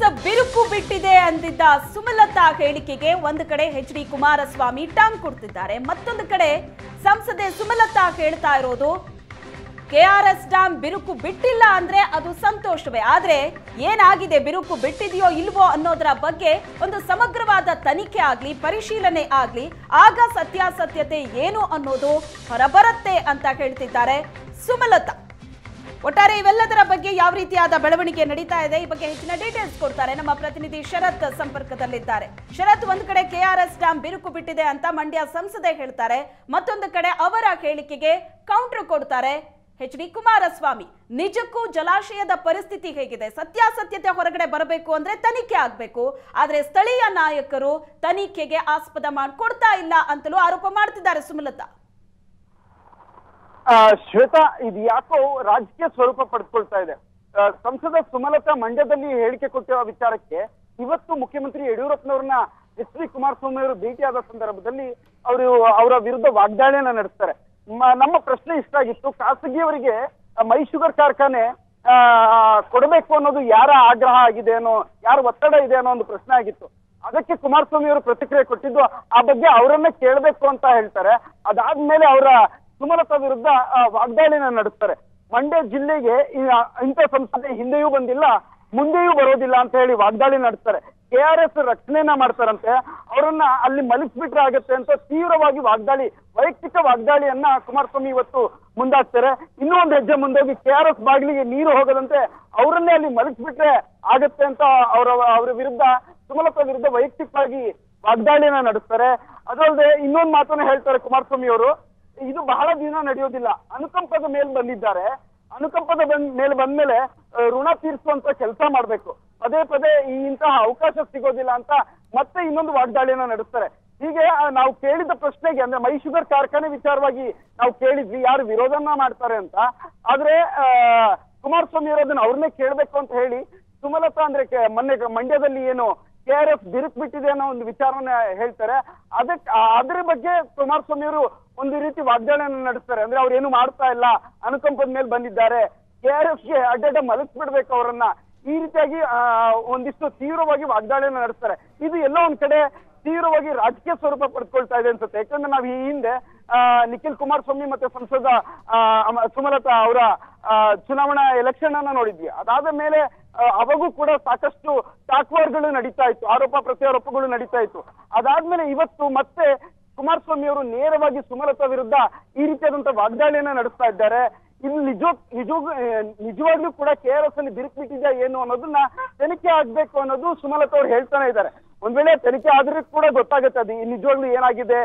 ಬಿರುಕು ಬಿಟ್ಟಿದೆ ಅಂದಿದ್ದ ಸುಮಲತಾ ಹೇಳಿಕೆಗೆ ಒಂದು ಕಡೆ ಎಚ್ ಡಿ ಕುಮಾರಸ್ವಾಮಿ ಟಾಂಗ್ ಕೊಡ್ತಿದ್ದಾರೆ ಮತ್ತೊಂದು ಕಡೆ ಸಂಸದೆ ಸುಮಲತಾ ಹೇಳ್ತಾ ಇರೋದು ಕೆಆರ್ಎಸ್ ಡ್ಯಾಮ್ ಬಿರುಕು ಬಿಟ್ಟಿಲ್ಲ ಅಂದ್ರೆ ಅದು ಸಂತೋಷವೇ ಆದ್ರೆ ಏನಾಗಿದೆ ಬಿರುಕು ಬಿಟ್ಟಿದೆಯೋ ಇಲ್ವೋ ಅನ್ನೋದರ ಬಗ್ಗೆ ಒಂದು ಸಮಗ್ರವಾದ ತನಿಖೆ ಆಗ್ಲಿ ಪರಿಶೀಲನೆ ಆಗ್ಲಿ ಆಗ ಸತ್ಯಾಸತ್ಯತೆ ಏನು ಅನ್ನೋದು ಹೊರಬರುತ್ತೆ ಅಂತ ಹೇಳ್ತಿದ್ದಾರೆ ಸುಮಲತಾ ಒಟ್ಟಾರೆ ಇವೆಲ್ಲದರ ಬಗ್ಗೆ ಯಾವ ರೀತಿಯಾದ ಬೆಳವಣಿಗೆ ನಡೀತಾ ಇದೆ ಈ ಬಗ್ಗೆ ಹೆಚ್ಚಿನ ಡೀಟೇಲ್ಸ್ ಕೊಡ್ತಾರೆ ನಮ್ಮ ಪ್ರತಿನಿಧಿ ಶರತ್ ಸಂಪರ್ಕದಲ್ಲಿದ್ದಾರೆ ಶರತ್ ಒಂದು ಕಡೆ ಕೆಆರ್ಎಸ್ ಡ್ಯಾಮ್ ಬಿರುಕು ಬಿಟ್ಟಿದೆ ಅಂತ ಮಂಡ್ಯ ಸಂಸದೆ ಹೇಳ್ತಾರೆ ಮತ್ತೊಂದು ಕಡೆ ಅವರ ಹೇಳಿಕೆಗೆ ಕೌಂಟರ್ ಕೊಡ್ತಾರೆ ಎಚ್ ಡಿ ಕುಮಾರಸ್ವಾಮಿ ನಿಜಕ್ಕೂ ಜಲಾಶಯದ ಪರಿಸ್ಥಿತಿ ಹೇಗಿದೆ ಸತ್ಯಾಸತ್ಯತೆ ಹೊರಗಡೆ ಬರಬೇಕು ಅಂದ್ರೆ ತನಿಖೆ ಆಗ್ಬೇಕು ಆದ್ರೆ ಸ್ಥಳೀಯ ನಾಯಕರು ತನಿಖೆಗೆ ಆಸ್ಪದ ಮಾಡಿಕೊಡ್ತಾ ಇಲ್ಲ ಅಂತಲೂ ಆರೋಪ ಮಾಡ್ತಿದ್ದಾರೆ ಸುಮಲತಾ ಆ, ಶ್ವೇತಾ ಇದು ಯಾಕೋ ರಾಜಕೀಯ ಸ್ವರೂಪ ಪಡೆದುಕೊಳ್ತಾ ಇದೆ ಆ, ಸಂಸದ ಸುಮಲತಾ ಮಂಡ್ಯದಲ್ಲಿ ಹೇಳಿಕೆ ಕೊಟ್ಟಿರುವ ವಿಚಾರಕ್ಕೆ ಇವತ್ತು ಮುಖ್ಯಮಂತ್ರಿ ಯಡಿಯೂರಪ್ಪನವ್ರನ್ನ ಎಚ್ ಡಿ ಕುಮಾರಸ್ವಾಮಿ ಅವರು ಭೇಟಿಯಾದ ಸಂದರ್ಭದಲ್ಲಿ ಅವರು ಅವರ ವಿರುದ್ಧ ವಾಗ್ದಾಳಿಯನ್ನ ನಡೆಸ್ತಾರೆ ಮ- ನಮ್ಮ ಪ್ರಶ್ನೆ ಇಷ್ಟ ಆಗಿತ್ತು ಖಾಸಗಿಯವರಿಗೆ ಆ, ಮೈ ಶುಗರ್ ಕಾರ್ಖಾನೆ ಆ, ಕೊಡಬೇಕು ಅನ್ನೋದು ಯಾರ ಆಗ್ರಹ ಆಗಿದೆ ಅನ್ನೋ ಯಾರ ಒತ್ತಡ ಇದೆ ಅನ್ನೋ ಒಂದು ಪ್ರಶ್ನೆ ಆಗಿತ್ತು ಅದಕ್ಕೆ ಕುಮಾರಸ್ವಾಮಿ ಅವರು ಪ್ರತಿಕ್ರಿಯೆ ಕೊಟ್ಟಿದ್ದು ಆ ಬಗ್ಗೆ ಅವರನ್ನೇ ಕೇಳಬೇಕು ಅಂತ ಹೇಳ್ತಾರೆ ಅದಾದ್ಮೇಲೆ ಅವರ ಸುಮಲತಾ ವಿರುದ್ಧ ಆ, ವಾಗ್ದಾಳಿನ ನಡೆಸ್ತಾರೆ ಮಂಡ್ಯ ಜಿಲ್ಲೆಗೆ ಈ, ಆ, ಇಂಥ ಸಂಸ್ಥೆ ಹಿಂದೆಯೂ ಬಂದಿಲ್ಲ ಮುಂದೆಯೂ ಬರೋದಿಲ್ಲ ಅಂತ ಹೇಳಿ ವಾಗ್ದಾಳಿ ನಡೆಸ್ತಾರೆ ಕೆ ಆರ್ ಎಸ್ ರಕ್ಷಣೆನ ಮಾಡ್ತಾರಂತೆ ಅವರನ್ನ ಅಲ್ಲಿ ಮಲಿಸ್ಬಿಟ್ರೆ ಆಗತ್ತೆ ಅಂತ ತೀವ್ರವಾಗಿ ವಾಗ್ದಾಳಿ ವೈಯಕ್ತಿಕ ವಾಗ್ದಾಳಿಯನ್ನ ಕುಮಾರಸ್ವಾಮಿ ಇವತ್ತು ಮುಂದಾಗ್ತಾರೆ ಇನ್ನೂ ಒಂದು ಹೆಜ್ಜೆ ಮುಂದೋಗಿ ಕೆ ಆರ್ ಎಸ್ ಬಾಗಿಲಿಗೆ ನೀರು ಹೋಗದಂತೆ ಅವರನ್ನೇ ಅಲ್ಲಿ ಮಲಿಸ್ಬಿಟ್ರೆ ಆಗತ್ತೆ ಅಂತ ಅವರ ಅವರ ವಿರುದ್ಧ ಸುಮಲತಾ ವಿರುದ್ಧ ವೈಯಕ್ತಿಕವಾಗಿ ವಾಗ್ದಾಳಿಯನ್ನ ನಡೆಸ್ತಾರೆ ಅದಲ್ಲದೆ ಇನ್ನೊಂದು ಮಾತನ್ನ ಹೇಳ್ತಾರೆ ಕುಮಾರಸ್ವಾಮಿ ಅವರು ಇದು ಬಹಳ ದಿನ ನಡೆಯೋದಿಲ್ಲ ಅನುಕಂಪದ ಮೇಲೆ ಬಂದಿದ್ದಾರೆ ಅನುಕಂಪದ ಬಂದ್ ಮೇಲೆ ಬಂದ್ಮೇಲೆ ಆ, ಋಣ ತೀರಿಸುವಂತ ಕೆಲಸ ಮಾಡ್ಬೇಕು ಪದೇ ಪದೇ ಈ ಇಂತಹ ಅವಕಾಶ ಸಿಗೋದಿಲ್ಲ ಅಂತ ಮತ್ತೆ ಇನ್ನೊಂದು ವಾಗ್ದಾಳಿಯನ್ನ ನಡೆಸ್ತಾರೆ ಹೀಗೆ ಆ, ನಾವು ಕೇಳಿದ ಪ್ರಶ್ನೆಗೆ ಅಂದ್ರೆ ಮೈ ಶುಗರ್ ಕಾರ್ಖಾನೆ ವಿಚಾರವಾಗಿ ನಾವು ಕೇಳಿದ್ವಿ ಯಾರು ವಿರೋಧನ ಮಾಡ್ತಾರೆ ಅಂತ ಆದ್ರೆ ಆ, ಕುಮಾರಸ್ವಾಮಿ ಅವರು ಅದನ್ನ ಅವ್ರನ್ನೇ ಕೇಳ್ಬೇಕು ಅಂತ ಹೇಳಿ ಸುಮಲತಾ ಅಂದ್ರೆ ಕೆ- ಮೊನ್ನೆ ಮಂಡ್ಯದಲ್ಲಿ ಏನು ಕೆ ಆರ್ ಎಫ್ ಬಿರುಕು ಬಿಟ್ಟಿದೆ ಅನ್ನೋ ಒಂದು ವಿಚಾರನ ಹೇಳ್ತಾರೆ ಅದಕ್ಕೆ ಅದ್ರ ಬಗ್ಗೆ ಕುಮಾರಸ್ವಾಮಿ ಅವರು ಒಂದು ರೀತಿ ವಾಗ್ದಾಳಿಯನ್ನು ನಡೆಸ್ತಾರೆ ಅಂದ್ರೆ ಅವ್ರು ಏನು ಮಾಡ್ತಾ ಇಲ್ಲ ಅನುಕಂಪದ ಮೇಲೆ ಬಂದಿದ್ದಾರೆ ಕೆ ಆರ್ ಎಫ್ ಗೆ ಅಡ್ಡಡ್ಡ ಮಲಗಿಸ್ಬಿಡ್ಬೇಕು ಅವರನ್ನ ಈ ರೀತಿಯಾಗಿ ಆ, ಒಂದಿಷ್ಟು ತೀವ್ರವಾಗಿ ವಾಗ್ದಾಳಿಯನ್ನು ನಡೆಸ್ತಾರೆ ಇದು ಎಲ್ಲೋ ಒಂದ್ ಕಡೆ ತೀವ್ರವಾಗಿ ರಾಜಕೀಯ ಸ್ವರೂಪ ಪಡ್ಕೊಳ್ತಾ ಇದೆ ಅನ್ಸುತ್ತೆ ಯಾಕಂದ್ರೆ ನಾವು ಈ ಹಿಂದೆ ಆ, ನಿಖಿಲ್ ಕುಮಾರಸ್ವಾಮಿ ಮತ್ತೆ ಸಂಸದ ಆ, ಅಮ- ಸುಮಲತಾ ಅವರ ಆ, ಚುನಾವಣಾ ಎಲೆಕ್ಷನ್ ಅನ್ನ ನೋಡಿದ್ವಿ ಅದಾದ ಮೇಲೆ ಆ, ಅವಾಗೂ ಕೂಡ ಸಾಕಷ್ಟು ಟಾಕ್ವಾರ್ಗಳು ನಡೀತಾ ಇತ್ತು ಆರೋಪ ಪ್ರತ್ಯಾರೋಪಗಳು ನಡೀತಾ ಇತ್ತು ಅದಾದ್ಮೇಲೆ ಇವತ್ತು ಮತ್ತೆ ಕುಮಾರಸ್ವಾಮಿ ಅವರು ನೇರವಾಗಿ ಸುಮಲತಾ ವಿರುದ್ಧ ಈ ರೀತಿಯಾದಂತ ವಾಗ್ದಾಳಿಯನ್ನ ನಡೆಸ್ತಾ ಇದ್ದಾರೆ ಇದು ನಿಜ ನಿಜ ನಿಜವಾಗ್ಲೂ ಕೂಡ ಕೆ ಆರ್ ಎಸ್ ಅಲ್ಲಿ ಬಿರುಕು ಬಿಟ್ಟಿದ್ಯಾ ಏನು ಅನ್ನೋದನ್ನ ತನಿಖೆ ಆಗ್ಬೇಕು ಅನ್ನೋದು ಸುಮಲತಾ ಅವ್ರು ಹೇಳ್ತಾನೆ ಇದ್ದಾರೆ ಒಂದ್ ವೇಳೆ ತನಿಖೆ ಆದ್ರೆ ಕೂಡ ಗೊತ್ತಾಗುತ್ತೆ ಅದು ಈ ನಿಜವಾಗ್ಲೂ ಏನಾಗಿದೆ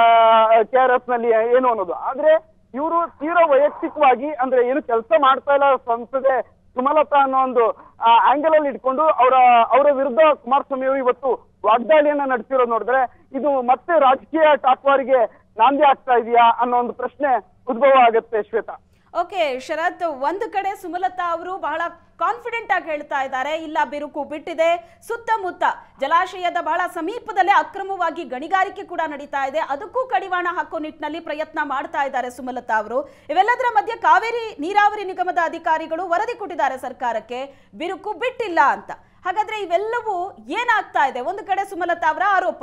ಕೆ ಆರ್ ಎಸ್ ನಲ್ಲಿ ಏನು ಅನ್ನೋದು ಆದ್ರೆ ಇವರು ತೀವ್ರ ವೈಯಕ್ತಿಕವಾಗಿ ಅಂದ್ರೆ ಏನು ಕೆಲಸ ಮಾಡ್ತಾ ಇಲ್ಲ ಸಂಸದೆ ಸುಮಲತಾ ಅನ್ನೋ ಒಂದು ಆಂಗಲ್ ಅಲ್ಲಿ ಇಟ್ಕೊಂಡು ಅವರ ಅವರ ವಿರುದ್ಧ ಕುಮಾರಸ್ವಾಮಿ ಅವರು ಇವತ್ತು ವಾಗ್ದಾಳಿಯನ್ನ ನಡೆಸಿರೋದು ನೋಡಿದ್ರೆ ಇದು ಮತ್ತೆ ರಾಜಕೀಯ ಟಾಕ್ವಾರಿಗೆ ನಾಂದಿ ಆಗ್ತಾ ಇದೆಯಾ ಅನ್ನೋ ಒಂದು ಪ್ರಶ್ನೆ ಉದ್ಭವ ಆಗುತ್ತೆ ಶ್ವೇತಾ ಓಕೆ ಶರತ್ ಒಂದು ಕಡೆ ಸುಮಲತಾ ಅವರು ಬಹಳ ಕಾನ್ಫಿಡೆಂಟ್ ಆಗಿ ಹೇಳ್ತಾ ಇದ್ದಾರೆ ಇಲ್ಲ ಬಿರುಕು ಬಿಟ್ಟಿದೆ ಸುತ್ತಮುತ್ತ ಜಲಾಶಯದ ಬಹಳ ಸಮೀಪದಲ್ಲೇ ಅಕ್ರಮವಾಗಿ ಗಣಿಗಾರಿಕೆ ಕೂಡ ನಡೀತಾ ಇದೆ ಅದಕ್ಕೂ ಕಡಿವಾಣ ಹಾಕೋ ನಿಟ್ಟಿನಲ್ಲಿ ಪ್ರಯತ್ನ ಮಾಡ್ತಾ ಇದ್ದಾರೆ ಸುಮಲತಾ ಅವರು ಇವೆಲ್ಲದರ ಮಧ್ಯೆ ಕಾವೇರಿ ನೀರಾವರಿ ನಿಗಮದ ಅಧಿಕಾರಿಗಳು ವರದಿ ಕೊಟ್ಟಿದ್ದಾರೆ ಸರ್ಕಾರಕ್ಕೆ ಬಿರುಕು ಬಿಟ್ಟಿಲ್ಲ ಅಂತ ಹಾಗಾದ್ರೆ ಇವೆಲ್ಲವೂ ಏನಾಗ್ತಾ ಇದೆ ಒಂದು ಕಡೆ ಸುಮಲತಾ ಅವರ ಆರೋಪ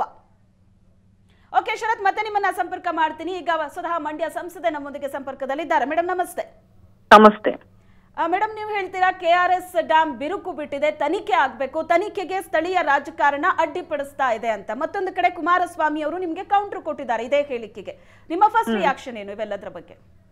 ಓಕೆ ಶರತ್ ಮತ್ತೆ ನಿಮ್ಮನ್ನ ಸಂಪರ್ಕ ಮಾಡ್ತೀನಿ ಈಗ ಸ್ವತಃ ಮಂಡ್ಯ ಸಂಸದೆ ನಮ್ಮೊಂದಿಗೆ ಸಂಪರ್ಕದಲ್ಲಿದ್ದಾರೆ ಮೇಡಮ್ ನಮಸ್ತೆ ನಮಸ್ತೆ ಮೇಡಮ್ ನೀವು ಹೇಳ್ತೀರಾ ಕೆ ಆರ್ ಎಸ್ ಡ್ಯಾಮ್ ಬಿರುಕು ಬಿಟ್ಟಿದೆ ತನಿಖೆ ಆಗಬೇಕು ತನಿಖೆಗೆ ಸ್ಥಳೀಯ ರಾಜಕಾರಣ ಅಡ್ಡಿಪಡಿಸ್ತಾ ಇದೆ ಅಂತ ಮತ್ತೊಂದು ಕಡೆ ಕುಮಾರಸ್ವಾಮಿ ಅವರು ನಿಮಗೆ ಕೌಂಟರ್ ಕೊಟ್ಟಿದ್ದಾರೆ ಇದೇ ಹೇಳಿಕೆಗೆ ನಿಮ್ಮ ಫಸ್ಟ್ ರಿಯಾಕ್ಷನ್ ಏನು ಇವೆಲ್ಲದರ ಬಗ್ಗೆ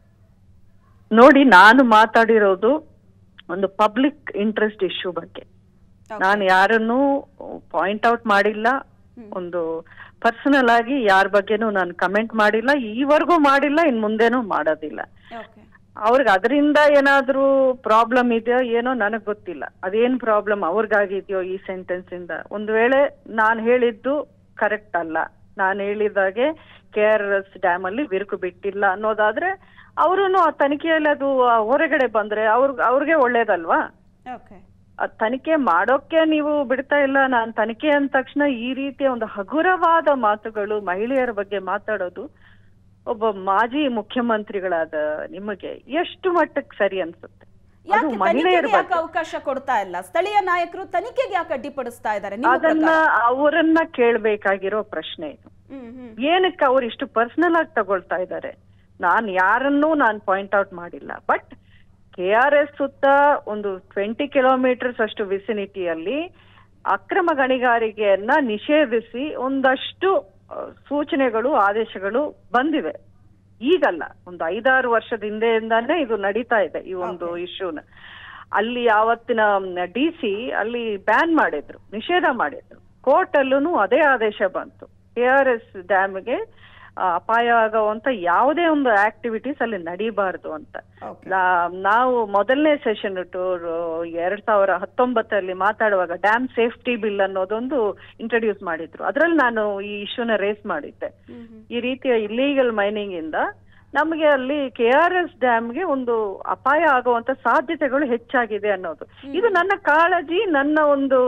ನೋಡಿ ನಾನು ಮಾತಾಡಿರೋದು ಒಂದು ಪಬ್ಲಿಕ್ ಇಂಟ್ರೆಸ್ಟ್ ಇಶ್ಯೂ ಬಗ್ಗೆ ನಾನು ಯಾರನ್ನು ಪಾಯಿಂಟ್ ಔಟ್ ಮಾಡಿಲ್ಲ ಒಂದು ಪರ್ಸನಲ್ ಆಗಿ ಯಾರ ಬಗ್ಗೆನೂ ನಾನು ಕಮೆಂಟ್ ಮಾಡಿಲ್ಲ ಈವರೆಗೂ ಮಾಡಿಲ್ಲ ಇನ್ ಮುಂದೆನೂ ಮಾಡೋದಿಲ್ಲ ಓಕೆ ಅವ್ರಿಗೆ ಅದರಿಂದ ಏನಾದ್ರೂ ಪ್ರಾಬ್ಲಮ್ ಇದೆಯೋ ಏನೋ ನನಗ್ ಗೊತ್ತಿಲ್ಲ ಅದೇನ್ ಪ್ರಾಬ್ಲಮ್ ಅವ್ರಿಗಾಗಿದೆಯೋ ಈ ಸೆಂಟೆನ್ಸ್ ಇಂದ ಒಂದ್ ವೇಳೆ ನಾನು ಹೇಳಿದ್ದು ಕರೆಕ್ಟ್ ಅಲ್ಲ ನಾನು ಹೇಳಿದಾಗೆ ಕೆ ಆರ್ ಎಸ್ ಡ್ಯಾಮ್ ಅಲ್ಲಿ ಬಿರುಕು ಬಿಟ್ಟಿಲ್ಲ ಅನ್ನೋದಾದ್ರೆ ಅವರು ಆ ತನಿಖೆಯಲ್ಲಿ ಅದು ಹೊರಗಡೆ ಬಂದ್ರೆ ಅವ್ರ ಅವ್ರಿಗೆ ಒಳ್ಳೇದಲ್ವಾ ಓಕೆ ಅದ್ ತನಿಖೆ ಮಾಡೋಕೆ ನೀವು ಬಿಡ್ತಾ ಇಲ್ಲ ನಾನ್ ತನಿಖೆ ಅಂದ ತಕ್ಷಣ ಈ ರೀತಿಯ ಒಂದು ಹಗುರವಾದ ಮಾತುಗಳು ಮಹಿಳೆಯರ ಬಗ್ಗೆ ಮಾತಾಡೋದು ಒಬ್ಬ ಮಾಜಿ ಮುಖ್ಯಮಂತ್ರಿಗಳಾದ ನಿಮಗೆ ಎಷ್ಟು ಮಟ್ಟಕ್ಕೆ ಸರಿ ಅನ್ಸುತ್ತೆ ಅದು ಯಾಕೆ ಮಹಿಳೆಯರ ತನಿಖೆಗೆ ಯಾಕೆ ಬಗ್ಗೆ ಅವಕಾಶ ಕೊಡ್ತಾ ಇಲ್ಲ ಸ್ಥಳೀಯ ನಾಯಕರು ತನಿಖೆಗೆ ಯಾಕೆ ಅಡ್ಡಿಪಡಿಸ್ತಾ ಇದ್ದಾರೆ ನಿಮ್ಮ ಅದನ್ನ ಪ್ರಕಾರ? ಅವರನ್ನ ಕೇಳ್ಬೇಕಾಗಿರೋ ಪ್ರಶ್ನೆ ಇದು ಹ್ಮ್ ಹ್ಮ್ ಏನಕ್ಕೆ ಅವ್ರು ಇಷ್ಟು ಪರ್ಸನಲ್ ಆಗಿ ತಗೊಳ್ತಾ ಇದ್ದಾರೆ ನಾನ್ ಯಾರನ್ನೂ ನಾನು ಪಾಯಿಂಟ್ ಔಟ್ ಮಾಡಿಲ್ಲ ಬಟ್ ಕೆ ಆರ್ ಎಸ್ ಸುತ್ತ ಒಂದು ಟ್ವೆಂಟಿ ಕಿಲೋಮೀಟರ್ಸ್ ಅಷ್ಟು ವಿಸಿನಿಟಿಯಲ್ಲಿ ಅಕ್ರಮ ಗಣಿಗಾರಿಕೆಯನ್ನ ನಿಷೇಧಿಸಿ ಒಂದಷ್ಟು ಆ, ಸೂಚನೆಗಳು ಆದೇಶಗಳು ಬಂದಿವೆ ಈಗಲ್ಲ ಒಂದು ಐದಾರು ವರ್ಷದ ಹಿಂದೆಯಿಂದಾನೇ ಇದು ನಡೀತಾ ಇದೆ ಈ ಒಂದು ಇಶ್ಯೂನ ಅಲ್ಲಿ ಆವತ್ತಿನ ಡಿ ಸಿ ಅಲ್ಲಿ ಬ್ಯಾನ್ ಮಾಡಿದ್ರು ನಿಷೇಧ ಮಾಡಿದ್ರು ಕೋರ್ಟ್ ಅಲ್ಲೂ ಅದೇ ಆದೇಶ ಬಂತು ಕೆ ಆರ್ ಎಸ್ ಡ್ಯಾಮ್ಗೆ ಅಪಾಯ ಆಗುವಂತ ಯಾವುದೇ ಒಂದು ಆಕ್ಟಿವಿಟೀಸ್ ಅಲ್ಲಿ ನಡೀಬಾರ್ದು ಅಂತ Okay. ನಾ- ನಾವು ಮೊದಲನೇ ಸೆಷನ್ ಟೂರ್ ಎರಡ್ ಸಾವಿರ ಹತ್ತೊಂಬತ್ತರಲ್ಲಿ ಮಾತಾಡುವಾಗ ಡ್ಯಾಮ್ ಸೇಫ್ಟಿ ಬಿಲ್ ಅನ್ನೋದೊಂದು ಇಂಟ್ರೊಡ್ಯೂಸ್ ಮಾಡಿದ್ರು ಅದ್ರಲ್ಲಿ ನಾನು ಈ ಇಶ್ಯೂನ ರೇಸ್ ಮಾಡಿದ್ದೆ ಹ್ಮ್ ಹ್ಮ್ ಈ ರೀತಿಯ ಇಲ್ಲೀಗಲ್ ಮೈನಿಂಗ್ ಇಂದ ನಮಗೆ ಅಲ್ಲಿ ಕೆ ಆರ್ ಎಸ್ ಡ್ಯಾಮ್ಗೆ ಒಂದು ಅಪಾಯ ಆಗುವಂತ ಸಾಧ್ಯತೆಗಳು ಹೆಚ್ಚಾಗಿದೆ ಅನ್ನೋದು ಇದು ನನ್ನ ಕಾಳಜಿ ನನ್ನ ಒಂದು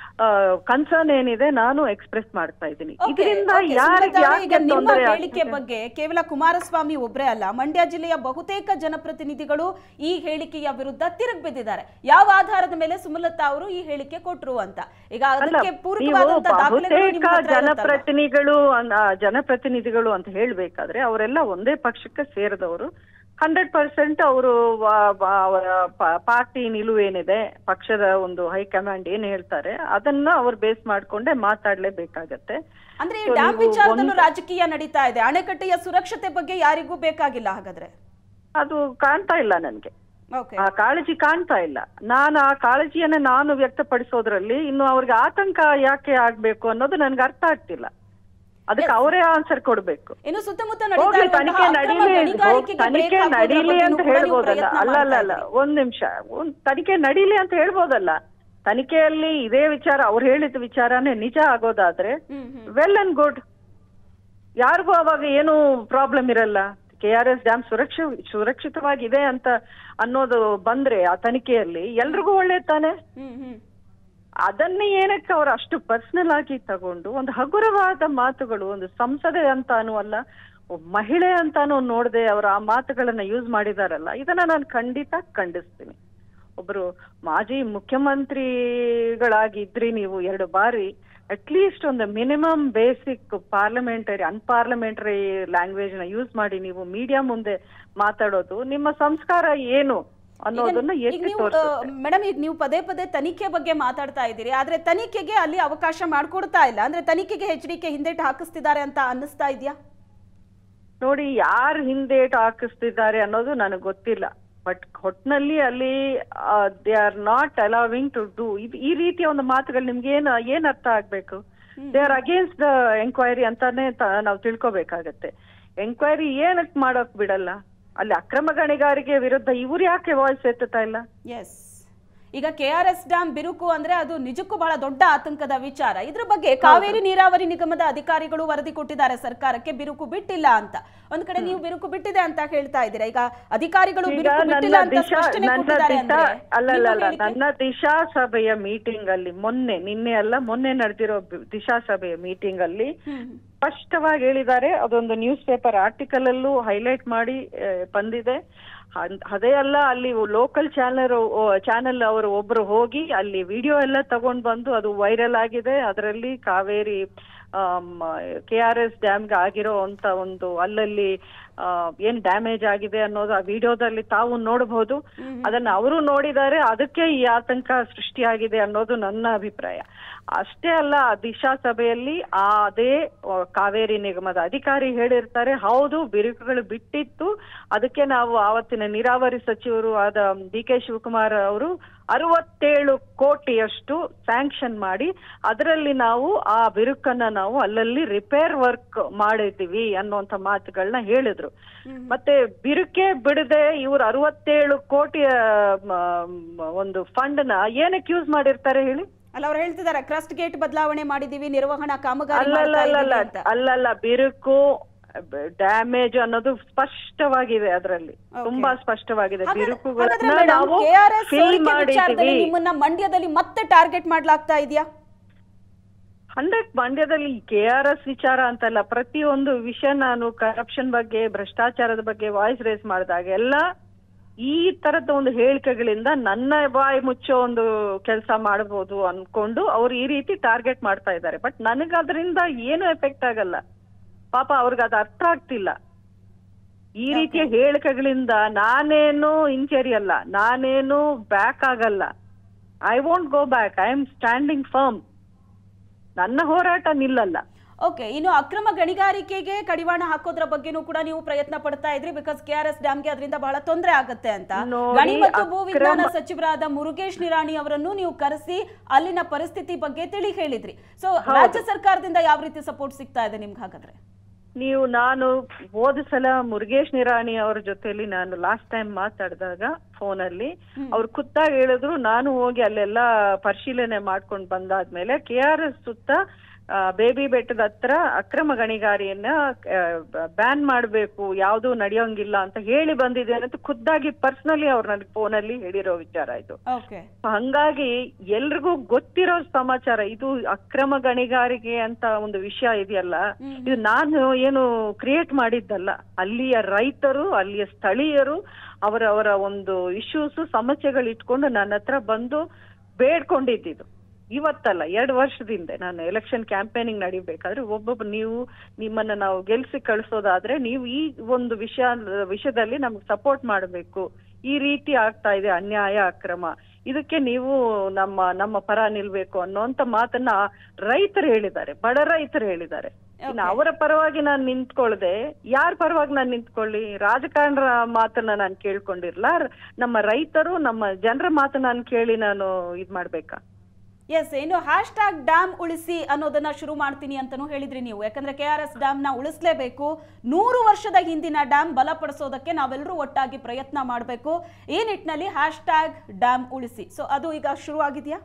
ಕನ್ಸರ್ನ್ ಏನಿದೆ ನಾನು ಎಕ್ಸ್ಪ್ರೆಸ್ ಮಾಡ್ತಾ ಇದ್ದೀನಿ Okay, ಇದರಿಂದ okay, ಯಾರಿಗೆ ಸುಮಲತಾ ಅವರೇ, ಈಗ ಯಾಕೆ ನಿಮ್ಮ ತೊಂದರೆ ಹೇಳಿಕೆ ಆಗ್ತಿದೆ? ಬಗ್ಗೆ ಕೇವಲ ಕುಮಾರಸ್ವಾಮಿ ಒಬ್ಬರೇ ಅಲ್ಲ ಮಂಡ್ಯ ಜಿಲ್ಲೆಯ ಬಹುತೇಕ ಜನಪ್ರತಿನಿಧಿಗಳು ಈ ಹೇಳಿಕೆಯ ವಿರುದ್ಧ ತಿರುಗಿ ಬಿದ್ದಿದ್ದಾರೆ ಯಾವ ಆಧಾರದ ಮೇಲೆ ಸುಮಲತಾ ಅವರು ಈ ಹೇಳಿಕೆ ಕೊಟ್ರು ಅಂತ ಈಗ ಅಲ್ಲ ಅದಕ್ಕೆ ನೀವು ಪೂರಕವಾದಂತ ದಾಖಲೆಗಳು ಬಹುತೇಕ ನಿಮ್ಮ ಹತ್ರ ಇರುತ್ತಲ್ವಾ? ಜನಪ್ರತಿನಿಧಿಗಳು ಅನ್- ಆ, ಜನಪ್ರತಿನಿಧಿಗಳು ಅಂತ ಹೇಳ್ಬೇಕಾದ್ರೆ ಅವರೆಲ್ಲ ಒಂದೇ ಪಕ್ಷಕ್ಕೆ ಸೇರಿದವರು ಹಂಡ್ರೆಡ್ ಪರ್ಸೆಂಟ್ ಅವರು ಅವರ ಪ- ಪಾರ್ಟಿ ನಿಲುವು ಏನಿದೆ ಪಕ್ಷದ ಒಂದು ಹೈಕಮಾಂಡ್ ಏನ್ ಹೇಳ್ತಾರೆ ಅದನ್ನ ಅವ್ರು ಬೇಸ್ ಮಾಡ್ಕೊಂಡೆ ಮಾತಾಡ್ಲೇಬೇಕಾಗತ್ತೆ ಅಂದ್ರೆ ಈ So ಡ್ಯಾಮ್ ನೀವು ವಿಚಾರದಲ್ಲೂ ಒಂದು- ರಾಜಕೀಯ ನಡೀತಾ ಇದೆ ಅಣೆಕಟ್ಟೆಯ ಸುರಕ್ಷತೆ ಬಗ್ಗೆ ಯಾರಿಗೂ ಬೇಕಾಗಿಲ್ಲ ಹಾಗಾದ್ರೆ ಅದು ಕಾಣ್ತಾ ಇಲ್ಲ ನನ್ಗೆ ಓಕೆ ಆ ಕಾಳಜಿ ಕಾಣ್ತಾ ಇಲ್ಲ ನಾನು ಆ ಕಾಳಜಿಯನ್ನ ನಾನು ವ್ಯಕ್ತಪಡಿಸೋದ್ರಲ್ಲಿ ಇನ್ನು ಅವ್ರಿಗೆ ಆತಂಕ ಯಾಕೆ ಆಗ್ಬೇಕು ಅನ್ನೋದು ನನ್ಗೆ ಅರ್ಥ ಆಗ್ತಿಲ್ಲ ಅದಕ್ಕೆ ಅವರೇ ಆನ್ಸರ್ ಕೊಡ್ಬೇಕು ಇನ್ನು ಸುತ್ತಮುತ್ತ ನಡೀತಾ ಹೋಗ್ಲಿ ಇರುವಂತಹ ತನಿಖೆ ಅಕ್ರಮ ನಡೀಲಿ ಗಣಿಗಾರಿಕೆಗೆ ತನಿಖೆ ಬ್ರೇಕ್ ಹಾಕೋದ್ರ ನಡೀಲಿ ಬಗ್ಗೆನೂ ಅಂತ ಕೂಡ ನೀವು ಹೇಳ್ಬೋದಲ್ಲ ಪ್ರಯತ್ನ ಅಲ್ಲ ಅಲ್ಲ ಮಾಡ್ತಾ ಅಲ್ಲ ಇದ್ದೀರಿ. ಒಂದ್ ನಿಮಿಷ ಒಂದ್ ತನಿಖೆ ನಡೀಲಿ ಅಂತ ಹೇಳ್ಬೋದಲ್ಲ ತನಿಖೆಯಲ್ಲಿ ಇದೇ ವಿಚಾರ ಅವ್ರು ಹೇಳಿದ ವಿಚಾರನೇ ನಿಜ ಆಗೋದಾದ್ರೆ hmm hmm well and good ಯಾರಿಗೂ ಅವಾಗ ಏನು ಪ್ರಾಬ್ಲಮ್ ಇರಲ್ಲ ಕೆ ಆರ್ ಎಸ್ ಡ್ಯಾಮ್ ಸುರಕ್ಷ ಸುರಕ್ಷಿತವಾಗಿದೆ ಅಂತ ಅನ್ನೋದು ಬಂದ್ರೆ ಆ ತನಿಖೆಯಲ್ಲಿ ಎಲ್ರಿಗೂ ಒಳ್ಳೆ ತಾನೆ ಹ್ಮ್ ಹ್ಮ್ ಅದನ್ನೇ ಏನಕ್ಕೆ ಅವ್ರು ಅಷ್ಟು ಪರ್ಸನಲ್ ಆಗಿ ತಗೊಂಡು ಒಂದು ಹಗುರವಾದ ಮಾತುಗಳು ಒಂದು ಸಂಸದೆ ಅಂತಾನು ಅಲ್ಲ ಒಬ್ಬ ಮಹಿಳೆ ಅಂತಾನು ನೋಡದೆ ಅವರು ಆ ಮಾತುಗಳನ್ನ ಯೂಸ್ ಮಾಡಿದಾರಲ್ಲ ಇದನ್ನ ನಾನು ಖಂಡಿತ ಖಂಡಿಸ್ತೀನಿ ಒಬ್ರು ಮಾಜಿ ಮುಖ್ಯಮಂತ್ರಿಗಳಾಗಿದ್ರಿ ನೀವು ಎರಡು ಬಾರಿ ಅಟ್ಲೀಸ್ಟ್ ಒಂದು minimum basic parliamentary unparliamentary language ನ ಯೂಸ್ ಮಾಡಿ ನೀವು ಮೀಡಿಯಾ ಮುಂದೆ ಮಾತಾಡೋದು ನಿಮ್ಮ ಸಂಸ್ಕಾರ ಏನು ಅನ್ನೋದನ್ನ ಈಗ ಎತ್ತಿ ನೀವು ತೋರಿಸುತ್ತೆ ಮೇಡಮ್ ಈಗ ನೀವು ಪದೇ ಪದೇ ತನಿಖೆ ಬಗ್ಗೆ ಮಾತಾಡ್ತಾ ಇದ್ದೀರಿ ಆದ್ರೆ ತನಿಖೆಗೆ ಅಲ್ಲಿ ಅವಕಾಶ ಮಾಡ್ಕೊಡ್ತಾ ಇಲ್ಲ ಅಂದ್ರೆ ತನಿಖೆಗೆ ಎಚ್ ಡಿ ಕೆ ಹಿಂದೇಟು ಹಾಕಿಸ್ತಿದ್ದಾರೆ ಅಂತ ಅನ್ನಿಸ್ತಾ ಇದೆಯಾ ನೋಡಿ ಯಾರು ಹಿಂದೇಟು ಹಾಕಿಸ್ತಿದ್ದಾರೆ ಅನ್ನೋದು ನನಗೆ ಗೊತ್ತಿಲ್ಲ ಬಟ್ ಒಟ್ನಲ್ಲಿ ಅಲ್ಲಿ they are not allowing to do ಈ ರೀತಿಯ ಒಂದು ಮಾತುಗಳು ನಿಮ್ಗೆ ಏನ್ ಏನ್ ಅರ್ಥ ಆಗ್ಬೇಕು they are against the enquiry ಅಂತಾನೆ ತ- ನಾವು ತಿಳ್ಕೊಬೇಕಾಗತ್ತೆ ಎಂಕ್ವೈರಿ ಏನಕ್ ಮಾಡೋಕ್ ಬಿಡಲ್ಲ ಅಲ್ಲಿ ಅಕ್ರಮ ಗಣಿಗಾರಿಕೆ ವಿರುದ್ಧ ಇವ್ರು ಯಾಕೆ ವಾಯ್ಸ್ ಎತ್ತುತ್ತಾ ಇಲ್ಲ ಎಸ್ ಈಗ ಕೆ ಆರ್ ಎಸ್ ಡ್ಯಾಮ್ ಬಿರುಕು ಅಂದ್ರೆ ಅದು ನಿಜಕ್ಕೂ ಬಹಳ ದೊಡ್ಡ ಆತಂಕದ ವಿಚಾರ ಇದ್ರ ಬಗ್ಗೆ ಕಾವೇರಿ ನೀರಾವರಿ ನಿಗಮದ ಅಧಿಕಾರಿಗಳು ವರದಿ ಕೊಟ್ಟಿದ್ದಾರೆ ಸರ್ಕಾರಕ್ಕೆ ಬಿರುಕು ಬಿಟ್ಟಿಲ್ಲ ಅಂತ ಒಂದ್ ಕಡೆ ನೀವು ಬಿರುಕು ಬಿಟ್ಟಿದೆ ಅಂತ ಹೇಳ್ತಾ ಇದ್ದೀರಾ ಈಗ ಅಧಿಕಾರಿಗಳು ಈಗ ಬಿರುಕು ನನ್ನ ಬಿಟ್ಟಿಲ್ಲ ಅಂತ ದಿಶಾ ಸ್ಪಷ್ಟನೆ ನನ್ನ ಕೊಟ್ಟಿದ್ದಾರೆ ದಿಶಾ ಅಂದ್ರೆ ಅಲ್ಲ ನಿಮ್ಮ ಅಲ್ಲ ಅಲ್ಲ ಹೇಳಿಕೆ- ನನ್ನ ದಿಶಾ ಸಭೆಯ ಮೀಟಿಂಗ್ ಅಲ್ಲಿ ಮೊನ್ನೆ ನಿನ್ನೆ ಅಲ್ಲ ಮೊನ್ನೆ ನಡೆದಿರೋ ಬಿ- ದಿಶಾ ಸಭೆಯ ಮೀಟಿಂಗ್ ಅಲ್ಲಿ ಹ್ಮ್ ಹ್ಮ್. ಸ್ಪಷ್ಟವಾಗಿ ಹೇಳಿದ್ದಾರೆ ಅದೊಂದು ನ್ಯೂಸ್ ಪೇಪರ್ ಆರ್ಟಿಕಲ್ ಅಲ್ಲೂ ಹೈಲೈಟ್ ಮಾಡಿ ಆ, ಬಂದಿದೆ ಅನ್- ಅದೇ ಅಲ್ಲ ಅಲ್ಲಿ ಲೋಕಲ್ ಚಾನಲ್ ಚಾನೆಲ್ ಅವರು ಒಬ್ರು ಹೋಗಿ ಅಲ್ಲಿ ವಿಡಿಯೋ ಎಲ್ಲ ತಗೊಂಡ್ ಬಂದು ಅದು ವೈರಲ್ ಆಗಿದೆ ಅದರಲ್ಲಿ ಕಾವೇರಿ ಕೆ ಆರ್ ಎಸ್ ಡ್ಯಾಮ್ಗೆ ಆಗಿರೋ ಅಂತ ಒಂದು ಅಲ್ಲಲ್ಲಿ ಆ, ಏನ್ ಡ್ಯಾಮೇಜ್ ಆಗಿದೆ ಅನ್ನೋದು ಆ ವಿಡಿಯೋದಲ್ಲಿ ತಾವು ನೋಡಬಹುದು ಅದನ್ನ ಅವರು ನೋಡಿದ್ದಾರೆ ಅದಕ್ಕೆ ಈ ಆತಂಕ ಸೃಷ್ಟಿಯಾಗಿದೆ ಅನ್ನೋದು ನನ್ನ ಅಭಿಪ್ರಾಯ ಅಷ್ಟೇ ಅಲ್ಲ ಆ ದಿಶಾ ಸಭೆಯಲ್ಲಿ ಆ ಅದೇ ಆ, ಕಾವೇರಿ ನಿಗಮದ ಅಧಿಕಾರಿ ಹೇಳಿರ್ತಾರೆ ಹೌದು ಬಿರುಕುಗಳು ಬಿಟ್ಟಿತ್ತು ಅದಕ್ಕೆ ನಾವು ಆವತ್ತಿನ ನೀರಾವರಿ ಸಚಿವರು ಆದ ಡಿ ಕೆ ಶಿವಕುಮಾರ್ ಅವರು ಅರವತ್ತೇಳು ಕೋಟಿಯಷ್ಟು ಸ್ಯಾಂಕ್ಷನ್ ಮಾಡಿ ಅದರಲ್ಲಿ ನಾವು ಆ ಬಿರುಕನ್ನ ನಾವು ಅಲ್ಲಲ್ಲಿ ರಿಪೇರ್ ವರ್ಕ್ ಮಾಡಿದ್ದೀವಿ ಅನ್ನುವಂತ ಮಾತುಗಳನ್ನ ಹೇಳಿದ್ರು ಮತ್ತೆ ಬಿರುಕೆ ಬಿಡದೆ ಇವ್ರು ಅರವತ್ತೇಳು ಕೋಟಿಯ ಮ, ಮ, ಒಂದು ಫಂಡ್ ನ ಏನಕ್ಕೆ ಯೂಸ್ ಮಾಡಿರ್ತಾರೆ ಹೇಳಿ ಅಲ್ಲ ಅವ್ರು ಹೇಳ್ತಿದ್ದಾರೆ ಕ್ರಸ್ಟ್ ಗೇಟ್ ಬದಲಾವಣೆ ಮಾಡಿದೀವಿ ನಿರ್ವಹಣಾ ಕಾಮಗಾರಿ ಅಲ್ಲಲ್ಲ ಮಾಡ್ತಾ ಅಲ್ಲಲ್ಲ ಇದ್ದೀವಿ ಅಂತ ಅಲ್ಲಲ್ಲ ಬಿರುಕು ಡ್ಯಾಮೇಜ್ ಅನ್ನೋದು ಸ್ಪಷ್ಟವಾಗಿದೆ ಅದರಲ್ಲಿ Okay. ತುಂಬಾ ಸ್ಪಷ್ಟವಾಗಿದೆ ಹಾಗಾದ್ರೆ- ಬಿರುಕುಗಳನ್ನ ಹಾಗಾದ್ರೆ ಮೇಡಮ್, ನಾವು KRS ಫಿಲ್ ಸೋರಿಕೆ ವಿಚಾರದಲ್ಲಿ ಮಾಡಿದೀವಿ ನಿಮ್ಮನ್ನ ಮಂಡ್ಯದಲ್ಲಿ ಮತ್ತೆ ಟಾರ್ಗೆಟ್ ಮಾಡ್ಲಾಗ್ತಾ ಇದೆಯಾ ಹಂಡ್ರೆಡ್ ಮಂಡ್ಯದಲ್ಲಿ ಕೆ ಆರ್ ಎಸ್ ವಿಚಾರ ಅಂತಲ್ಲ ಪ್ರತಿಯೊಂದು ವಿಷಯ ನಾನು ಕರಪ್ಷನ್ ಬಗ್ಗೆ ಭ್ರಷ್ಟಾಚಾರದ ಬಗ್ಗೆ ವಾಯ್ಸ್ ರೇಸ್ ಮಾಡಿದಾಗ ಎಲ್ಲ ಈ ತರದ ಒಂದು ಹೇಳಿಕೆಗಳಿಂದ ನನ್ನ ಬಾಯಿ ಮುಚ್ಚೋ ಒಂದು ಕೆಲಸ ಮಾಡಬಹುದು ಅನ್ಕೊಂಡು ಅವ್ರು ಈ ರೀತಿ ಟಾರ್ಗೆಟ್ ಮಾಡ್ತಾ ಇದ್ದಾರೆ ಬಟ್ ನನಗೆ ಅದರಿಂದ ಏನು ಎಫೆಕ್ಟ್ ಆಗಲ್ಲ ಪಾಪ ಅವ್ರಿಗೆ ಅದು ಅರ್ಥ ಆಗ್ತಿಲ್ಲ ಈ ರೀತಿಯ ಹೇಳಿಕೆಗಳಿಂದ ನಾನೇನು ಇಂಚರಿ ಅಲ್ಲ ನಾನೇನು ಬ್ಯಾಕ್ ಆಗಲ್ಲ I won't go back I am standing firm ನನ್ನ ಹೋರಾಟ ನಿಲ್ಲಲ್ಲ ಓಕೆ ಇನ್ನು ಅಕ್ರಮ ಗಣಿಗಾರಿಕೆಗೆ ಕಡಿವಾಣ ಹಾಕೋದ್ರ ಬಗ್ಗೆನೂ ಕೂಡ ನೀವು ಪ್ರಯತ್ನ ಪಡ್ತಾ ಇದ್ರಿ ಬಿಕಾಸ್ ಕೆ ಆರ್ ಎಸ್ ಡ್ಯಾಮ್ಗೆ ಅದರಿಂದ ಬಹಳ ತೊಂದರೆ ಆಗುತ್ತೆ ಅಂತ ನೋಡಿ, ಗಣಿ ಮತ್ತು ಭೂ ವಿಜ್ಞಾನ ಅಕ್ರಮ- ಸಚಿವರಾದ ಮುರುಗೇಶ್ ನಿರಾಣಿ ಅವರನ್ನು ನೀವು ಕರೆಸಿ ಅಲ್ಲಿನ ಪರಿಸ್ಥಿತಿ ಬಗ್ಗೆ ತಿಳಿ ಹೇಳಿದ್ರಿ ಸೊ ರಾಜ್ಯ ಸರ್ಕಾರದಿಂದ ಯಾವ ರೀತಿ ಸಪೋರ್ಟ್ ಸಿಗ್ತಾ ಇದೆ ನಿಮ್ಗೆ ಹಾಗಾದ್ರೆ ನೀವು ನಾನು ಹೋದ ಸಲ ಮುರುಗೇಶ್ ನಿರಾಣಿ ಅವ್ರ ಜೊತೆಲಿ ನಾನು ಲಾಸ್ಟ್ ಟೈಮ್ ಮಾತಾಡಿದಾಗ ಫೋನಲ್ಲಿ ಅವ್ರು ಖುದ್ದಾಗಿ ಹೇಳಿದ್ರು ನಾನು ಹೋಗಿ ಅಲ್ಲೆಲ್ಲ ಪರಿಶೀಲನೆ ಮಾಡ್ಕೊಂಡು ಬಂದಾದ್ಮೇಲೆ ಕೆ ಆರ್ ಎಸ್ ಸುತ್ತ ಆ, ಬೇಬಿ ಬೆಟ್ಟದ ಹತ್ರ ಅಕ್ರಮ ಗಣಿಗಾರಿಯನ್ನ ಬ್ಯಾನ್ ಮಾಡಬೇಕು ಯಾವುದು ನಡೆಯೋಂಗಿಲ್ಲ ಅಂತ ಹೇಳಿ ಬಂದಿದ್ದೇನೆ ಅಂತ ಖುದ್ದಾಗಿ ಪರ್ಸನಲಿ ಅವ್ರು ನನಗೆ ಫೋನಲ್ಲಿ ಹೇಳಿರೋ ವಿಚಾರ ಇದು ಓಕೆ ಹಂಗಾಗಿ ಎಲ್ರಿಗೂ ಗೊತ್ತಿರೋ ಸಮಾಚಾರ ಇದು ಅಕ್ರಮ ಗಣಿಗಾರಿಕೆ ಅಂತ ಒಂದು ವಿಷಯ ಇದೆಯಲ್ಲ ಇದು ನಾನು ಏನು ಕ್ರಿಯೇಟ್ ಮಾಡಿದ್ದಲ್ಲ ಅಲ್ಲಿಯ ರೈತರು ಅಲ್ಲಿಯ ಸ್ಥಳೀಯರು ಅವರ ಅವರ ಒಂದು ಇಶ್ಯೂಸ್ ಸಮಸ್ಯೆಗಳು ಇಟ್ಕೊಂಡು ನನ್ನ ಹತ್ರ ಬಂದು ಬೇಡ್ಕೊಂಡಿದ್ದು ಇವತ್ತಲ್ಲ ಎರಡು ವರ್ಷದಿಂದ ನಾನು ಎಲೆಕ್ಷನ್ ಕ್ಯಾಂಪೇನಿಂಗ್ ನಡಿಬೇಕಾದ್ರೆ ಒಬ್ಬೊಬ್ಬ ನೀವು ನಿಮ್ಮನ್ನ ನಾವು ಗೆಲ್ಸಿ ಕಳಿಸೋದಾದ್ರೆ ನೀವು ಈ ಒಂದು ವಿಷಯ ವಿಷಯದಲ್ಲಿ ನಮ್ಗೆ ಸಪೋರ್ಟ್ ಮಾಡಬೇಕು ಈ ರೀತಿ ಆಗ್ತಾ ಇದೆ ಅನ್ಯಾಯ ಅಕ್ರಮ ಇದಕ್ಕೆ ನೀವು ನಮ್ಮ ನಮ್ಮ ಪರ ನಿಲ್ಬೇಕು ಅನ್ನೋಂತ ಮಾತನ್ನ ರೈತರು ಹೇಳಿದ್ದಾರೆ ಬಡ ರೈತರು ಹೇಳಿದ್ದಾರೆ ಇನ್ನು ಅವರ ಪರವಾಗಿ ನಾನು ನಿಂತ್ಕೊಳ್ದೆ ಯಾರ ಪರವಾಗಿ ನಾನು ನಿಂತ್ಕೊಳ್ಳಿ ರಾಜಕಾರಣರ ಮಾತನ್ನ ನಾನು ಕೇಳ್ಕೊಂಡಿರ್ಲ ನಮ್ಮ ರೈತರು ನಮ್ಮ ಜನರ ಮಾತನ್ನ ನಾನು ಕೇಳಿ ನಾನು ಇದ್ ಮಾಡ್ಬೇಕಾ ಎಸ್ ಇನ್ನು ಹ್ಯಾಶ್ ಟ್ಯಾಗ್ ಡ್ಯಾಮ್ ಉಳಿಸಿ ಅನ್ನೋದನ್ನ ಶುರು ಮಾಡ್ತೀನಿ ಅಂತಾನೂ ಹೇಳಿದ್ರಿ ನೀವು ಯಾಕಂದ್ರೆ ಕೆ ಆರ್ ಎಸ್ ಡ್ಯಾಮ್ ನ ಉಳಿಸ್ಲೇಬೇಕು ನೂರು ವರ್ಷದ ಹಿಂದಿನ ಡ್ಯಾಮ್ ಬಲಪಡಿಸೋದಕ್ಕೆ ನಾವೆಲ್ಲರೂ ಒಟ್ಟಾಗಿ ಪ್ರಯತ್ನ ಮಾಡಬೇಕು ಈ ನಿಟ್ಟಿನಲ್ಲಿ ಹ್ಯಾಶ್ ಟ್ಯಾಗ್ ಡ್ಯಾಮ್ ಉಳಿಸಿ ಸೊ ಅದು ಈಗ ಶುರು ಆಗಿದೆಯಾ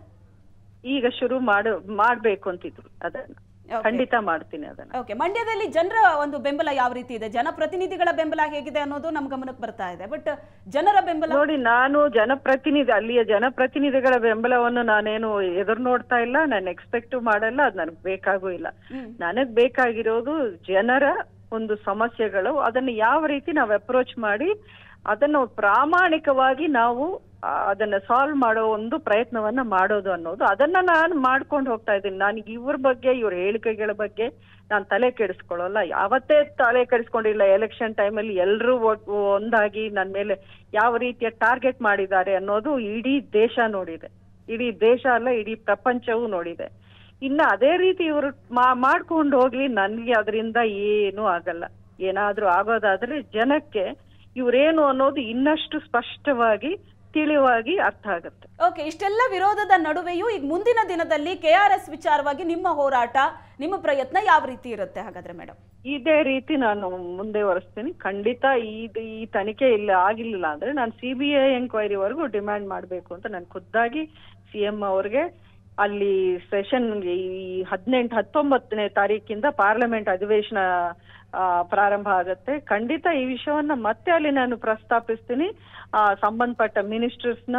ಈಗ ಶುರು ಮಾಡು ಮಾಡ್ಬೇಕು ಅಂತಿದ್ರು ಅದನ್ನ Okay. ಖಂಡಿತ ಮಾಡ್ತೀನಿ ಅದನ್ನ ಓಕೆ ಮಂಡ್ಯದಲ್ಲಿ ಜನರ ಒಂದು ಬೆಂಬಲ ಯಾವ ರೀತಿ ಇದೆ ಜನಪ್ರತಿನಿಧಿಗಳ ಬೆಂಬಲ ಹೇಗಿದೆ ಅನ್ನೋದು ನಮ್ಮ ಗಮನಕ್ಕೆ ಬರ್ತಾ ಇದೆ ಬಟ್ ಜನರ ಬೆಂಬಲ ನೋಡಿ ನಾನು ಜನಪ್ರತಿನಿಧಿ ಅಲ್ಲಿಯ ಜನಪ್ರತಿನಿಧಿಗಳ ಬೆಂಬಲವನ್ನು ನಾನೇನು ಎದುರು ನೋಡ್ತಾ ಇಲ್ಲ ನಾನು ಎಕ್ಸ್ಪೆಕ್ಟ್ ಮಾಡಲ್ಲ ಅದು ನನಗೆ ಬೇಕಾಗೂ ಇಲ್ಲ ಹ್ಮ್. ನನಗ್ ಬೇಕಾಗಿರೋದು ಜನರ ಒಂದು ಸಮಸ್ಯೆಗಳು ಅದನ್ನ ಯಾವ ರೀತಿ ನಾವು ಅಪ್ರೋಚ್ ಮಾಡಿ ಅದನ್ನ ಪ್ರಾಮಾಣಿಕವಾಗಿ ನಾವು ಆ, ಅದನ್ನ ಸಾಲ್ವ್ ಮಾಡೋ ಒಂದು ಪ್ರಯತ್ನವನ್ನ ಮಾಡೋದು ಅನ್ನೋದು ಅದನ್ನ ನಾನು ಮಾಡ್ಕೊಂಡು ಹೋಗ್ತಾ ಇದ್ದೀನಿ ನಾನು ಇವ್ರ ಬಗ್ಗೆ ಇವ್ರ ಹೇಳಿಕೆಗಳ ಬಗ್ಗೆ ನಾನು ತಲೆ ಕೆಡಿಸ್ಕೊಳ್ಳಲ್ಲ ಯಾವತ್ತೇ ತಲೆ ಕೆಡಿಸ್ಕೊಂಡಿಲ್ಲ ಎಲೆಕ್ಷನ್ ಟೈಮಲ್ಲಿ ಎಲ್ಲರೂ ಒಂದಾಗಿ ನನ್ನ ಮೇಲೆ ಯಾವ ರೀತಿಯ ಟಾರ್ಗೆಟ್ ಮಾಡಿದ್ದಾರೆ ಅನ್ನೋದು ಇಡೀ ದೇಶ ನೋಡಿದೆ ಇಡೀ ದೇಶ ಅಲ್ಲ ಇಡೀ ಪ್ರಪಂಚವೂ ನೋಡಿದೆ ಇನ್ನ ಅದೇ ರೀತಿ ಇವರು ಮಾಡ್ಕೊಂಡು ಹೋಗ್ಲಿ ನನ್ಗೆ ಅದರಿಂದ ಏನೂ ಆಗಲ್ಲ ಏನಾದ್ರೂ ಆಗೋದಾದ್ರೆ ಜನಕ್ಕೆ ಇವ್ರೇನು ಅನ್ನೋದು ಇನ್ನಷ್ಟು ಸ್ಪಷ್ಟವಾಗಿ ತಿಳಿವಾಗಿ ಅರ್ಥ ಆಗುತ್ತೆ ಓಕೆ ಇಷ್ಟೆಲ್ಲ ವಿರೋಧದ ನಡುವೆಯೂ ಈಗ ಮುಂದಿನ ದಿನದಲ್ಲಿ ಕೆ ಆರ್ ಎಸ್ ವಿಚಾರವಾಗಿ ನಿಮ್ಮ ಹೋರಾಟ ನಿಮ್ಮ ಪ್ರಯತ್ನ ಯಾವ ರೀತಿ ಇರುತ್ತೆ ಹಾಗಾದ್ರೆ ಮೇಡಮ್ ಇದೇ ರೀತಿ ನಾನು ಮುಂದೆ ವರೆಸ್ತೀನಿ ಖಂಡಿತ ಈ ಈ ತನಿಖೆ ಇಲ್ಲ ಆಗಿಲ್ಲ ಅಂದ್ರೆ ನಾನು ಸಿ ಬಿ ಐ ಎಂಕ್ವೈರಿವರೆಗೂ ಡಿಮ್ಯಾಂಡ್ ಮಾಡಬೇಕು ಅಂತ ನಾನು ಖುದ್ದಾಗಿ ಸಿ ಎಂ ಅವ್ರಿಗೆ ಅಲ್ಲಿ ಸೆಷನ್ ಈ ಹದಿನೆಂಟು ಹತ್ತೊಂಬತ್ತನೇ ತಾರೀಕಿಂದ ಪಾರ್ಲಿಮೆಂಟ್ ಅಧಿವೇಶನ ಆ, ಪ್ರಾರಂಭ ಆಗುತ್ತೆ ಖಂಡಿತ ಈ ವಿಷಯವನ್ನ ಮತ್ತೆ ಅಲ್ಲಿ ನಾನು ಪ್ರಸ್ತಾಪಿಸ್ತೀನಿ ಆ, ಸಂಬಂಧಪಟ್ಟ ಮಿನಿಸ್ಟರ್ಸ್ನ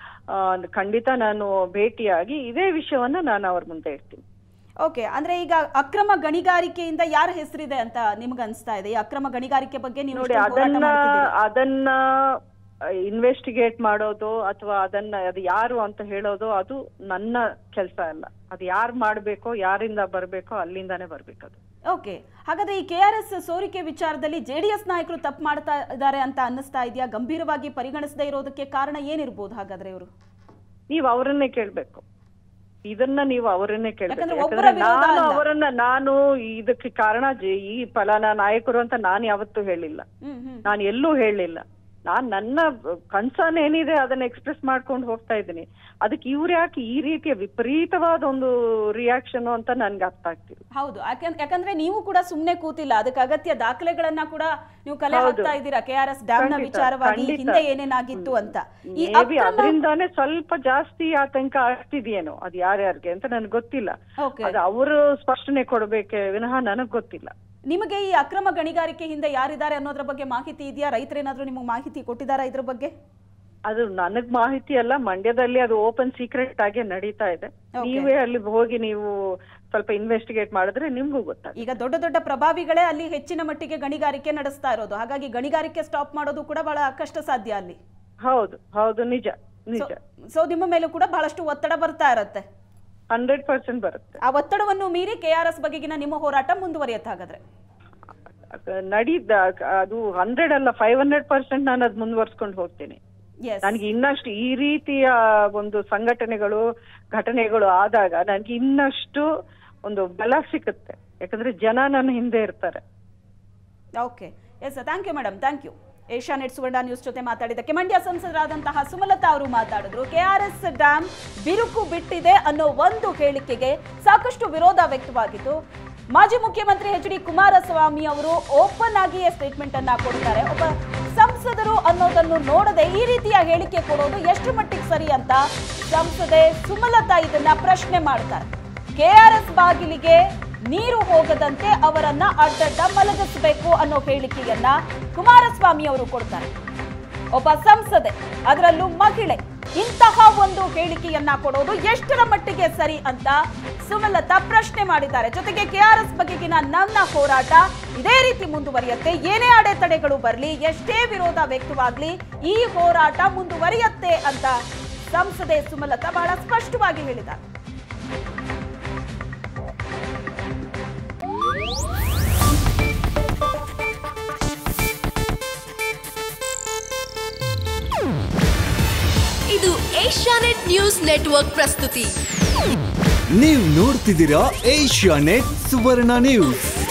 ಖಂಡಿತ ನಾನು ಭೇಟಿಯಾಗಿ ಇದೇ ವಿಷಯವನ್ನ ನಾನು ಅವ್ರ ಮುಂದೆ ಇಡ್ತೀನಿ ಓಕೆ ಅಂದ್ರೆ ಈಗ ಅಕ್ರಮ ಗಣಿಗಾರಿಕೆಯಿಂದ ಯಾರ ಹೆಸರಿದೆ ಅಂತ ನಿಮ್ಗೆ ಅನ್ಸ್ತಾ ಇದೆ ಈ ಅಕ್ರಮ ಗಣಿಗಾರಿಕೆ ಬಗ್ಗೆ ನೀವು ನೋಡಿ ಇಷ್ಟೊಂದು ಹೋರಾಟ ಅದನ್ನ ಮಾಡ್ತಿದ್ದೀರಿ. ಅದನ್ನ ಇನ್ವೆಸ್ಟಿಗೇಟ್ ಮಾಡೋದು ಅಥವಾ ಅದನ್ನ ಅದು ಯಾರು ಅಂತ ಹೇಳೋದು ಅದು ನನ್ನ ಕೆಲಸ ಅಲ್ಲ ಅದು ಯಾರು ಮಾಡ್ಬೇಕೋ ಯಾರಿಂದ ಬರ್ಬೇಕೋ ಅಲ್ಲಿಂದಾನೇ ಬರ್ಬೇಕದು ಓಕೆ ಹಾಗಾದ್ರೆ ಈ ಕೆ ಆರ್ ಎಸ್ ಸೋರಿಕೆ ವಿಚಾರದಲ್ಲಿ ಜೆಡಿಎಸ್ ನಾಯಕರು ತಪ್ಪು ಮಾಡ್ತಾ ಇದ್ದಾರೆ ಅಂತ ಅನ್ನಿಸ್ತಾ ಇದೆಯಾ ಗಂಭೀರವಾಗಿ ಪರಿಗಣಿಸದೇ ಇರೋದಕ್ಕೆ ಕಾರಣ ಏನಿರ್ಬೋದು ಹಾಗಾದ್ರೆ ಇವರು ನೀವು ಅವರನ್ನೇ ಕೇಳ್ಬೇಕು ಇದನ್ನ ನೀವು ಅವರನ್ನೇ ಕೇಳ್ಬೇಕು ಯಾಕಂದ್ರೆ ಒಬ್ಬರ ಯಾಕಂದ್ರೆ ವಿರೋಧ ನಾನು ಅಲ್ಲ. ಅವರನ್ನ ನಾನು ಇದಕ್ಕೆ ಕಾರಣ ಜೆ- ಈ ಫಲಾನ ನಾಯಕರು ಅಂತ ನಾನು ಯಾವತ್ತೂ ಹೇಳಿಲ್ಲ ಹ್ಮ್ ಹ್ಮ್ ನಾನು ಎಲ್ಲೂ ಹೇಳಲಿಲ್ಲ ನಾನ್ ನನ್ನ ಕನ್ಸರ್ನ್ ಏನಿದೆ ಅದನ್ನ ಎಕ್ಸ್ಪ್ರೆಸ್ ಮಾಡ್ಕೊಂಡು ಹೋಗ್ತಾ ಇದ್ದೀನಿ ಅದಕ್ಕೆ ಇವ್ರು ಯಾಕೆ ಈ ರೀತಿಯ ವಿಪರೀತವಾದ ಒಂದು ರಿಯಾಕ್ಷನ್ ಅಂತ ನನ್ಗೆ ಅರ್ಥ ಆಗ್ತಿಲ್ಲ ಹೌದು ಯಾಕಂದ್ರೆ ಯಾಕಂದ್ರೆ ನೀವು ಕೂಡ ಸುಮ್ನೆ ಕೂತಿಲ್ಲ ಅದಕ್ಕೆ ಅಗತ್ಯ ದಾಖಲೆಗಳನ್ನ ಕೂಡ ನೀವು ಕಲೆ ಹೌದು. ಹಾಕ್ತಾ ಇದ್ದೀರಾ ಕೆ ಆರ್ ಎಸ್ ಡ್ಯಾಮ್ ನ ಖಂಡಿತ, ವಿಚಾರವಾಗಿ ಖಂಡಿತ. ಹಿಂದೆ ಏನೇನಾಗಿತ್ತು ಅಂತ ಈ ಮೇ ಬಿ ಅಕ್ರಮ ಅದರಿಂದಾನೇ ಸ್ವಲ್ಪ ಜಾಸ್ತಿ ಆತಂಕ ಆಗ್ತಿದೆಯೇನೋ ಅದು ಯಾರ್ಯಾರಿಗೆ ಅಂತ ನನ್ಗೆ ಗೊತ್ತಿಲ್ಲ ಓಕೆ ಅದು ಅವರು ಸ್ಪಷ್ಟನೆ ಕೊಡ್ಬೇಕೆ ವಿನಃ ನನಗ್ ಗೊತ್ತಿಲ್ಲ ನಿಮಗೆ ಈ ಅಕ್ರಮ ಗಣಿಗಾರಿಕೆ ಹಿಂದೆ ಯಾರಿದ್ದಾರೆ ಅನ್ನೋದ್ರ ಬಗ್ಗೆ ಮಾಹಿತಿ ಇದೆಯಾ ರೈತರೇನಾದ್ರೂ ನಿಮಗೆ ಮಾಹಿತಿ ಕೊಟ್ಟಿದ್ದಾರಾ ಇದ್ರ ಬಗ್ಗೆ ಅದು ನನಗ್ ಮಾಹಿತಿ ಅಲ್ಲ ಮಂಡ್ಯದಲ್ಲಿ ಅದು ಓಪನ್ ಸೀಕ್ರೆಟ್ ಆಗಿ ನಡೀತಾ ಇದೆ Okay. ನೀವೇ ಅಲ್ಲಿ ಹೋಗಿ ನೀವು ಸ್ವಲ್ಪ ಇನ್ವೆಸ್ಟಿಗೇಟ್ ಮಾಡಿದ್ರೆ ನಿಮ್ಗೂ ಗೊತ್ತಾಗುತ್ತೆ ಈಗ ದೊಡ್ಡ ದೊಡ್ಡ ಪ್ರಭಾವಿಗಳೇ ಅಲ್ಲಿ ಹೆಚ್ಚಿನ ಮಟ್ಟಿಗೆ ಗಣಿಗಾರಿಕೆ ನಡೆಸ್ತಾ ಇರೋದು ಹಾಗಾಗಿ ಗಣಿಗಾರಿಕೆ ಸ್ಟಾಪ್ ಮಾಡೋದು ಕೂಡ ಬಹಳ ಕಷ್ಟ ಸಾಧ್ಯ ಅಲ್ಲಿ ಹೌದು ಹೌದು ನಿಜ ನಿಜ ಸೊ ನಿಮ್ಮ ಮೇಲೂ ಕೂಡ ಬಹಳಷ್ಟು ಒತ್ತಡ ಬರ್ತಾ ಇರತ್ತೆ ಹಂಡ್ರೆಡ್ ಪರ್ಸೆಂಟ್ ಬರುತ್ತೆ ಆ ಒತ್ತಡವನ್ನು ಮೀರಿ ಕೆ ಆರ್ ಎಸ್ ಬಗೆಗಿನ ನಿಮ್ಮ ಹೋರಾಟ ಮುಂದುವರಿಯತ್ತೆ ಹಾಗಾದ್ರೆ ಅದ್ ನಡೀದ ಅದು ಹಂಡ್ರೆಡ್ ಅಲ್ಲ ಫೈವ್ ಹಂಡ್ರೆಡ್ ಪರ್ಸೆಂಟ್ ನಾನು ಅದು ಮುಂದುವರ್ಸ್ಕೊಂಡು ಹೋಗ್ತೀನಿ ಎಸ್ ನನಗೆ ಇನ್ನಷ್ಟು ಈ ರೀತಿಯ ಒಂದು ಸಂಘಟನೆಗಳು ಘಟನೆಗಳು ಆದಾಗ ನನಗೆ ಇನ್ನಷ್ಟು ಒಂದು ಬಲ ಸಿಕ್ಕುತ್ತೆ ಯಾಕಂದ್ರೆ ಜನ ನನ್ನ ಹಿಂದೆ ಇರ್ತಾರೆ okay yes thank you madam thank you Asianet Suvarna news ಜೊತೆ ಮಾತಾಡಿದ್ದಕ್ಕೆ ಮಂಡ್ಯ ಸಂಸದರಾದಂತಹ ಸುಮಲತಾ ಅವರು ಮಾತಾಡಿದ್ರು ಕೆಆರ್ಎಸ್ ಡ್ಯಾಮ್ ಬಿರುಕು ಬಿಟ್ಟಿದೆ ಅನ್ನೋ ಒಂದು ಹೇಳಿಕೆಗೆ ಸಾಕಷ್ಟು ವಿರೋಧ ವ್ಯಕ್ತವಾಗಿತ್ತು ಮಾಜಿ ಮುಖ್ಯಮಂತ್ರಿ ಎಚ್ ಡಿ ಕುಮಾರಸ್ವಾಮಿ ಅವರು ಓಪನ್ ಆಗಿಯೇ ಸ್ಟೇಟ್ಮೆಂಟ್ ಅನ್ನ ಕೊಡ್ತಾರೆ ಒಬ್ಬ ಸಂಸದರು ಅನ್ನೋದನ್ನು ನೋಡದೆ ಈ ರೀತಿಯ ಹೇಳಿಕೆ ಕೊಡೋದು ಎಷ್ಟು ಮಟ್ಟಿಗೆ ಸರಿ ಅಂತ ಸಂಸದೆ ಸುಮಲತಾ ಇದನ್ನ ಪ್ರಶ್ನೆ ಮಾಡ್ತಾರೆ ಕೆಆರ್ಎಸ್ ಬಾಗಿಲಿಗೆ ನೀರು ಹೋಗದಂತೆ ಅವರನ್ನ ಅಡ್ಡಡ್ಡ ಮಲಗಿಸಬೇಕು ಅನ್ನೋ ಹೇಳಿಕೆಯನ್ನ ಕುಮಾರಸ್ವಾಮಿ ಅವರು ಕೊಡ್ತಾರೆ ಒಬ್ಬ ಸಂಸದೆ ಅದರಲ್ಲೂ ಮಹಿಳೆ ಇಂತಹ ಒಂದು ಹೇಳಿಕೆಯನ್ನ ಕೊಡೋದು ಎಷ್ಟರ ಮಟ್ಟಿಗೆ ಸರಿ ಅಂತ ಸುಮಲತಾ ಪ್ರಶ್ನೆ ಮಾಡಿದ್ದಾರೆ ಜೊತೆಗೆ ಕೆಆರ್ಎಸ್ ಬಗೆಗಿನ ನನ್ನ ಹೋರಾಟ ಇದೇ ರೀತಿ ಮುಂದುವರಿಯುತ್ತೆ ಏನೇ ಅಡೆತಡೆಗಳು ಬರಲಿ ಎಷ್ಟೇ ವಿರೋಧ ವ್ಯಕ್ತವಾಗ್ಲಿ ಈ ಹೋರಾಟ ಮುಂದುವರಿಯುತ್ತೆ ಅಂತ ಸಂಸದೆ ಸುಮಲತಾ ಬಹಳ ಸ್ಪಷ್ಟವಾಗಿ ಹೇಳಿದ್ದಾರೆ ಇದು ಏಷ್ಯಾನೆಟ್ ನ್ಯೂಸ್ ನೆಟ್ವರ್ಕ್ ಪ್ರಸ್ತುತಿ ನೀವು ನೋಡ್ತಿದ್ದೀರಾ ಏಷ್ಯಾ ನೆಟ್ ಸುವರ್ಣ ನ್ಯೂಸ್